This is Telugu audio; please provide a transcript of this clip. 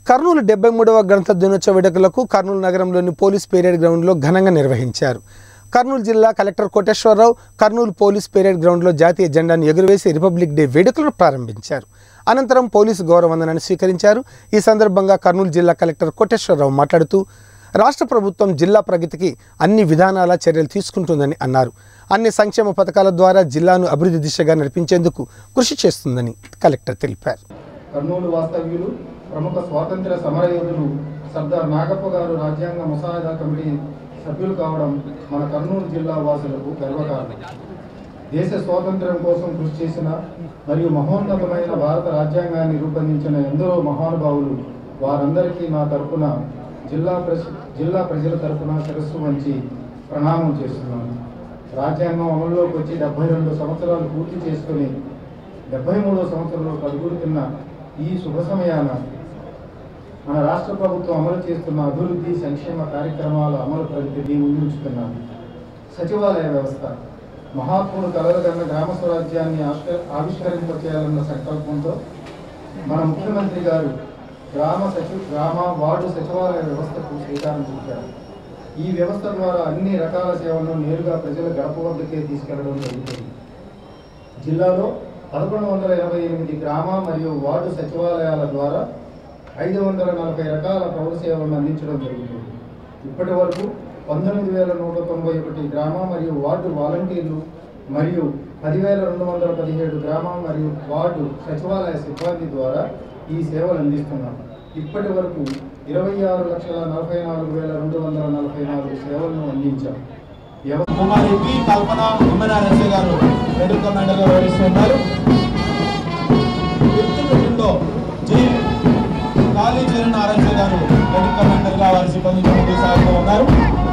కర్నూలు డెబ్బై మూడవ గణతంత్ర దినోత్సవ వేడుకలకు కర్నూలు నగరంలోని పోలీస్ పెరేడ్ గ్రౌండ్లో ఘనంగా నిర్వహించారు కర్నూలు జిల్లా collector Koteswararao Kurnool police parade గ్రౌండ్లో జాతీయ జెండాను ఎగురవేసి రిపబ్లిక్ డే వేడుకలను ప్రారంభించారు అనంతరం పోలీసు గౌరవందనాన్ని స్వీకరించారు ఈ సందర్భంగా కర్నూలు జిల్లా కలెక్టర్ కోటేశ్వరరావు మాట్లాడుతూ రాష్ట్ర ప్రభుత్వం జిల్లా ప్రగతికి అన్ని విధానాల చర్యలు తీసుకుంటుందని అన్నారు అన్ని సంక్షేమ పథకాల ద్వారా జిల్లాను అభివృద్ధి దిశగా నడిపించేందుకు కృషి చేస్తుందని కలెక్టర్ తెలిపారు కర్నూలు వాస్తవ్యులు ప్రముఖ స్వాతంత్ర సమరయోధులు సర్దార్ నాగప్ప గారు రాజ్యాంగ ముసాయిదా కమిటీ సభ్యులు కావడం మన కర్నూలు జిల్లా వాసులకు గర్వకారణం దేశ స్వాతంత్ర్యం కోసం కృషి చేసిన మరియు మహోన్నతమైన భారత రాజ్యాంగాన్ని రూపొందించిన ఎందరో మహానుభావులు వారందరికీ నా తరపున జిల్లా ప్రజ జిల్లా ప్రజల తరపున శిరస్సు వంచి ప్రణామం చేస్తున్నాను రాజ్యాంగం అమలులోకి వచ్చి డెబ్బై రెండు సంవత్సరాలు పూర్తి చేసుకుని డెబ్బై మూడో సంవత్సరంలో కలుగుతున్న ఈ శుభ సమయాన మన రాష్ట్ర ప్రభుత్వం అమలు చేస్తున్న అభివృద్ధి సంక్షేమ కార్యక్రమాల అమలు ప్రగతిని ముందుంచుతున్నాను సచివాలయ వ్యవస్థ మహాత్ముడు కలలుగన్న గ్రామ స్వరాజ్యాన్ని ఆవిష్క- ఆవిష్కరింపచేయాలన్న సంకల్పంతో మన ముఖ్యమంత్రి గారు గ్రామ సచివ గ్రామ వార్డు సచివాలయ వ్యవస్థకు శ్రీకారం చుట్టారు ఈ వ్యవస్థ ద్వారా అన్ని రకాల సేవలను నేరుగా ప్రజల గడప వద్దకే తీసుకెళ్లడం జరుగుతుంది జిల్లాలో పదకొండు వందల ఎనభై ఎనిమిది గ్రామ మరియు వార్డు సచివాలయాల ద్వారా ఐదు వందల నలభై రకాల పౌర సేవలను అందించడం జరుగుతుంది ఇప్పటి వరకు పంతొమ్మిది వేల నూట తొంభై ఒకటి గ్రామ మరియు వార్డు వాలంటీర్లు మరియు పదివేల రెండు వందల పదిహేడు గ్రామ మరియు వార్డు సచివాలయ సిబ్బంది ద్వారా ఈ సేవలు అందిస్తున్నాం ఇప్పటి వరకు ఇరవై ఆరు లక్షల నలభై నాలుగు వేల రెండు వందల నలభై నాలుగు సేవలను అందించాం వ్యవ- కుమారి పి కల్పన ఉమ్మనారాయణ గారు రెండు కమాండర్గా వ్యవహరిస్తున్నారు ఫిఫ్త్ మీటింగ్లో జి కాళీ చరణ్ నారాయణ గారు రెండు కమాండర్గా వారి సిబ్బందితో ముందుకు సాగుతూ ఉన్నారు